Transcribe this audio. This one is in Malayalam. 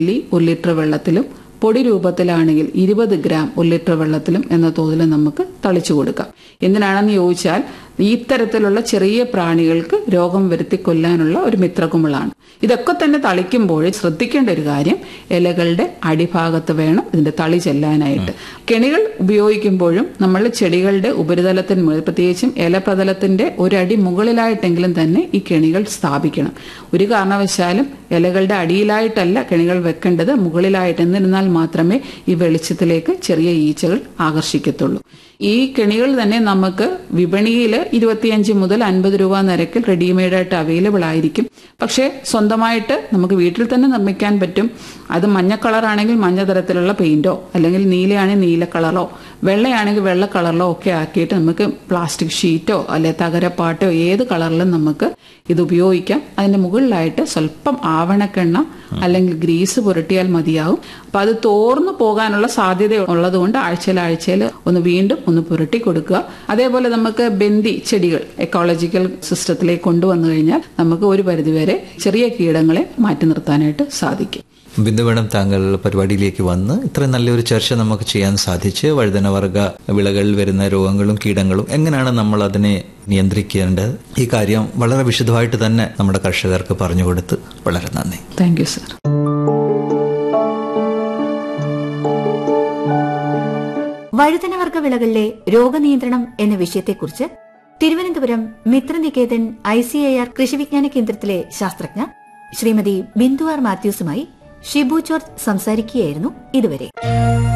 മില്ലി ഒരു ലിറ്റർ വെള്ളത്തിലും പൊടി രൂപത്തിലാണെങ്കിൽ ഇരുപത് ഗ്രാം ഒരു ലിറ്റർ വെള്ളത്തിലും എന്ന തോതിൽ നമുക്ക് തളിച്ചു കൊടുക്കാം എന്തിനാണെന്ന് ചോദിച്ചാൽ ഇത്തരത്തിലുള്ള ചെറിയ പ്രാണികൾക്ക് രോഗം വരുത്തി കൊല്ലാനുള്ള ഒരു മിത്രകുമിളാണ് ഇതൊക്കെ തന്നെ തളിക്കുമ്പോൾ ശ്രദ്ധിക്കേണ്ട ഒരു കാര്യം ഇലകളുടെ അടിഭാഗത്ത് വേണം ഇതിന്റെ തളി ചെല്ലാനായിട്ട് കെണികൾ ഉപയോഗിക്കുമ്പോഴും നമ്മൾ ചെടികളുടെ ഉപരിതലത്തിന് മുകളിൽ പ്രത്യേകിച്ചും ഇലപ്രതലത്തിന്റെ ഒരടി മുകളിലായിട്ടെങ്കിലും തന്നെ ഈ കെണികൾ സ്ഥാപിക്കണം ഒരു കാരണവശാലും ഇലകളുടെ അടിയിലായിട്ടല്ല കെണികൾ വെക്കേണ്ടത് മുകളിലായിട്ട് എന്നിരുന്നാൽ മാത്രമേ ഈ വെളിച്ചത്തിലേക്ക് ചെറിയ ഈച്ചകൾ ആകർഷിക്കത്തുള്ളൂ ഈ കെണികൾ തന്നെ നമുക്ക് വിപണിയിൽ ഇരുപത്തിയഞ്ച് മുതൽ അൻപത് രൂപ നിരക്കിൽ റെഡിമെയ്ഡ് ആയിട്ട് അവൈലബിൾ ആയിരിക്കും പക്ഷേ സ്വന്തമായിട്ട് നമുക്ക് വീട്ടിൽ തന്നെ നിർമ്മിക്കാൻ പറ്റും അത് മഞ്ഞ കളറാണെങ്കിൽ മഞ്ഞ തരത്തിലുള്ള പെയിന്റോ അല്ലെങ്കിൽ നീലയാണെങ്കിൽ നീല കളറോ വെള്ളയാണെങ്കിൽ വെള്ള കളറിലോ ഒക്കെ ആക്കിയിട്ട് നമുക്ക് പ്ലാസ്റ്റിക് ഷീറ്റോ അല്ലെ തകരപ്പാട്ടോ ഏത് കളറിലും നമുക്ക് ഇത് ഉപയോഗിക്കാം അതിന്റെ മുകളിലായിട്ട് സ്വല്പം ആവണക്കെണ്ണ അല്ലെങ്കിൽ ഗ്രീസ് പുരട്ടിയാൽ മതിയാവും അപ്പൊ അത് തോർന്നു പോകാനുള്ള സാധ്യത ഉള്ളതുകൊണ്ട് ആഴ്ചയിൽ ആഴ്ചയിൽ ഒന്ന് വീണ്ടും ഒന്ന് പുരട്ടി കൊടുക്കുക അതേപോലെ നമുക്ക് ബന്ദി ചെടികൾ എക്കോളജിക്കൽ സിസ്റ്റത്തിലേക്ക് കൊണ്ടുവന്നു കഴിഞ്ഞാൽ നമുക്ക് ഒരു പരിധിവരെ ചെറിയ കീടങ്ങളെ മാറ്റി നിർത്താനായിട്ട് സാധിക്കും ബിന്ദു വേണം താങ്കൾ പരിപാടിയിലേക്ക് വന്ന് ഇത്രയും നല്ലൊരു ചർച്ച നമുക്ക് ചെയ്യാൻ സാധിച്ച് വഴുതനവർഗ വിളകളിൽ വരുന്ന രോഗങ്ങളും കീടങ്ങളും എങ്ങനെയാണ് നമ്മൾ അതിനെ നിയന്ത്രിക്കേണ്ടത് ഈ കാര്യം വളരെ വിശദമായിട്ട് തന്നെ നമ്മുടെ കർഷകർക്ക് പറഞ്ഞു കൊടുത്ത് വളരെ നന്ദി താങ്ക് യു സർ വഴുതനവർഗ വിളകളിലെ രോഗനിയന്ത്രണം എന്ന വിഷയത്തെക്കുറിച്ച് Thiruvananthapuram Mitraniketan I C A R കൃഷിവിജ്ഞാന കേന്ദ്രത്തിലെ ശാസ്ത്രജ്ഞ ശ്രീമതി ബിന്ദു ആർ മാത്യൂസുമായി ഷിബു ജോർജ് സംസാരിക്കുകയായിരുന്നു ഇതുവരെ